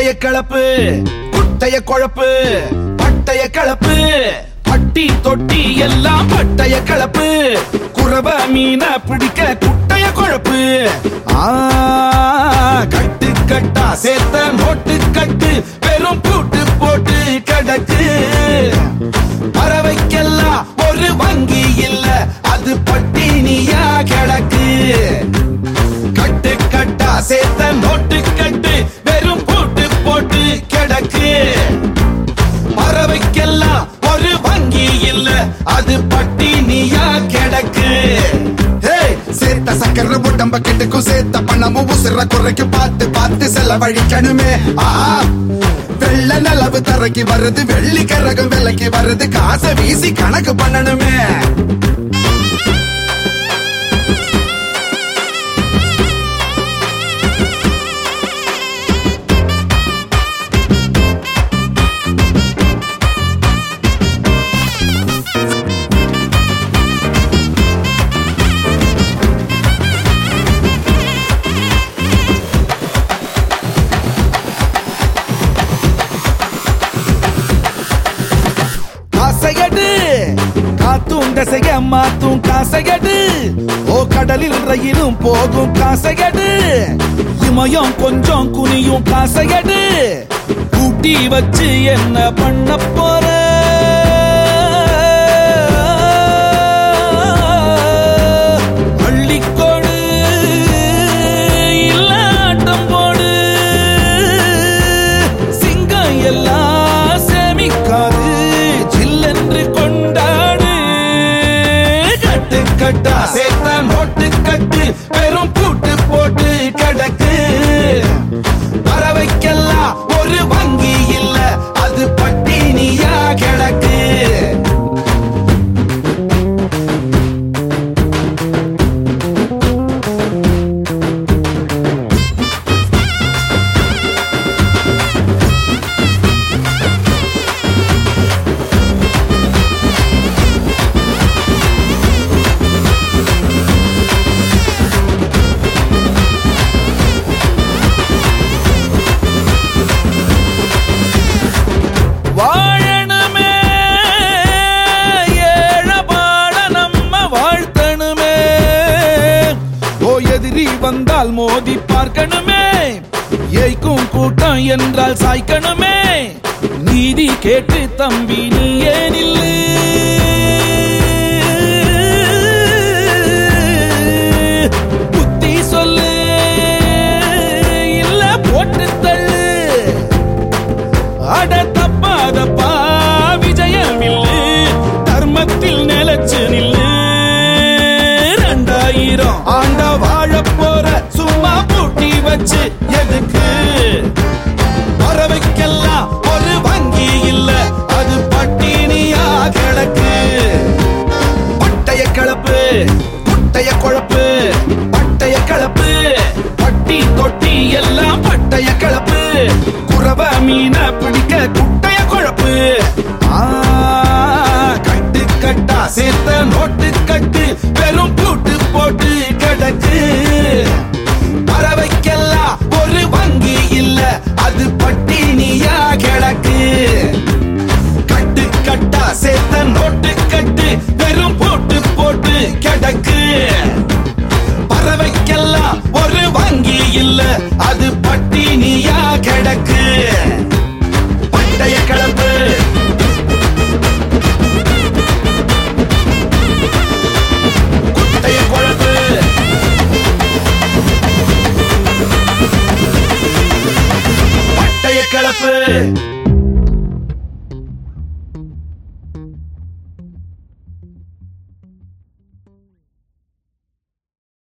பட்டைய கலப்பு குட்டைய குழப்பு பட்டைய கலப்பு பட்டி தொட்டி எல்லாம் பட்டைய கலப்பு குறவ மீன பிடிக்க குட்டைய குழப்பு ஆ, கட்டு கட்டா சேர்த்த நோட்டு கட்டு பெரும் பூட்டு போட்டு கிடக்கு பறவைக்கெல்லாம் ஒரு வங்கி இல்ல அது பட்டினியா கிடக்கு கட்டு கட்டா சேர்த்த நோட்டு கட்டு வெறும் பூட்டு போட்டு கிடக்கு பறவைக்கெல்லாம் ஒரு வங்கி இல்ல அது பட்டினியா கிடக்கு ஏய், சேர்த்த சக்கர உடம்ப கெட்டுக்கும் சேர்த்த பணமும் உசுர குறைக்கு பார்த்து பார்த்து செலவழிக்கணுமே ஆ வெள்ள நிலவு தரைக்கு வருது வெள்ளி கரகம் விலைக்கு வருது காசை வீசி கணக்கு பண்ணணுமே காசையடு காத்தும் தசைய மாத்தும் காசையடு ஓ கடலில் ரயிலும் போகும் காசையடு இமயம் கொஞ்சம் குனியும் காசையடு கூட்டி வச்சு என்ன பண்ண போற அள்ளிக்கொடு இல்ல ஆட்டம் போடு சிங்கம் எல்லாம் சேமிக்காது ஜில்லென்று கொண்டாடு கட்டு கட்டா சேர்த்த நோட்டு கட்டு வெறும் பூட்டு போட்டு கிடக்கு பறவைக்கெல்லாம் ஒரு வங்கி இல்ல அது பட்டினியா கிடக்கு வாழணுமே ஏழபாட நம்ம வாழ்த்தணுமே ஓ எதிரி வந்தால் மோதி பார்க்கணுமே ஏய்க்கும் கூட்டம் என்றால் சாய்க்கணுமே நீதி கேட்டு தம்பி நீ ஏனில்லு புத்தி சொல்லு இல்ல போட்டு தள்ளு அட தப்பாதப்பா விஜயம் இல்லு தர்மத்தில் நிலச்சு நில்லு ரெண்டாயிரம் ஆண்ட வாழ போற சும்மா பூட்டி வச்சு எதுக்கு பறவைக்கெல்லாம் ஒரு வங்கி இல்ல அது பட்டினியா கிடக்கு பட்டைய கலப்பு குட்டைய குழப்பு பட்டைய கலப்பு பட்டி தொட்டி எல்லாம் பட்டைய கலப்பு குறவ மீன பிடிக்க குட்டைய குழப்பு ஆ, கட்டு கட்டா சேர்த்த நோட்டு கட்டு வெறும் பூட்டு போட்டு கிடக்கு பறவைக்கெல்லாம் ஒரு வங்கி இல்ல அது பட்டினியா கிடக்கு கட்டு கட்டா சேர்த்த நோட்டு கட்டு வெறும் போட்டு போட்டு கிடக்கு பறவைக்கெல்லாம் ஒரு வங்கி இல்ல அது பட்டினியா கிடக்கு பட்டைய கலப்பு குட்டைய குழப்பு பட்டைய கலப்பு